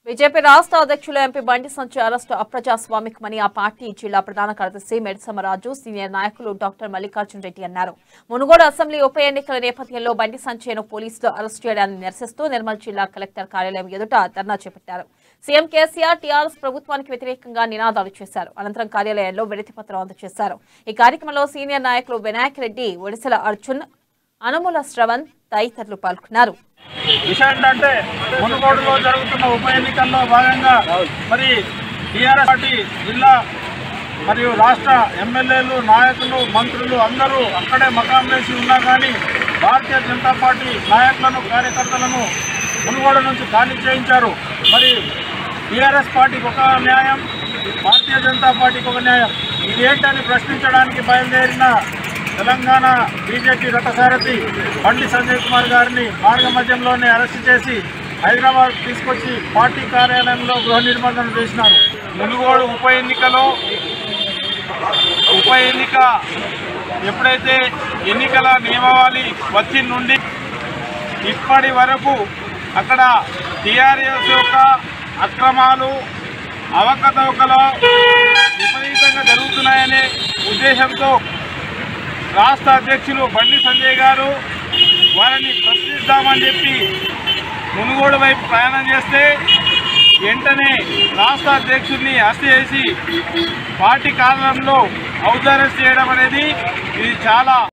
BJP రాష్ట్ర అధ్యక్షులు MP బండి సంజయ్ అరెస్టు అప్రజాస్వామికమని ఆ పార్టీ జిల్లా ప్రధాన కార్యదర్శి మెడిసమరాజు సీనియర్ నాయకులు డాక్టర్ మల్లికార్జున్ రెడ్డి అన్నారు మునుగోడు అసెంబ్లీ ఉప ఎన్నికల నేపథ్యంలో బండి సంజయ్ను పోలీసులు అరెస్టు చేయడాన్ని నిరసిస్తూ నిర్మల్ జిల్లా కలెక్టర్ కార్యాలయం ఎదుట ధర్నా చేపట్టారు సీఎం కేసీఆర్ టీఆర్ఎస్ ప్రభుత్వానికి వ్యతిరేకంగా నినాదాలు చేశారు అనంతరం కార్యాలయంలో వినతి పత్రం అందజేశారు ఈ కార్యక్రమంలో సీనియర్ నాయకులు వినాయక్ రెడ్డి ఒడిశల అర్జున్ అనుముల శ్రవణ్ తదితరులు పాల్గొన్నారు విషయం ఏంటంటే మునుగోడులో జరుగుతున్న ఉప ఎన్నికల్లో భాగంగా మరి టీఆర్ఎస్ పార్టీ జిల్లా మరియు రాష్ట్ర ఎమ్మెల్యేలు నాయకులు మంత్రులు అందరూ అక్కడే మకాం వేసి ఉన్నా కానీ భారతీయ జనతా పార్టీ నాయకులను కార్యకర్తలను మునుగోడు నుంచి ఖాళీ చేయించారు మరి టీఆర్ఎస్ పార్టీకి ఒక న్యాయం భారతీయ జనతా పార్టీకి ఒక న్యాయం ఇది ఏంటని ప్రశ్నించడానికి బయలుదేరిన తెలంగాణ బీజేపీ రథసారథి బండి సంజయ్ కుమార్ గారిని మార్గ మధ్యంలోనే అరెస్ట్ చేసి హైదరాబాద్ తీసుకొచ్చి పార్టీ కార్యాలయంలో గృహ నిర్బంధన చేసినారు మునుగోడు ఉప ఎన్నికలో ఉప ఎన్నిక ఎప్పుడైతే ఎన్నికల నియమావళి వచ్చి నుండి ఇప్పటి వరకు అక్కడ టీఆర్ఎస్ యొక్క అక్రమాలు అవకతవకలు విపరీతంగా జరుగుతున్నాయనే ఉద్దేశంతో రాష్ట్ర అధ్యక్షులు బండి సంజయ్ గారు వారిని ప్రశ్నిద్దామని చెప్పి మునుగోడు వైపు ప్రయాణం చేస్తే వెంటనే రాష్ట్ర అధ్యక్షుడిని అరెస్ట్ చేసి పార్టీ కార్యాలయంలో హౌస్ అరెస్ట్ చేయడం అనేది ఇది చాలా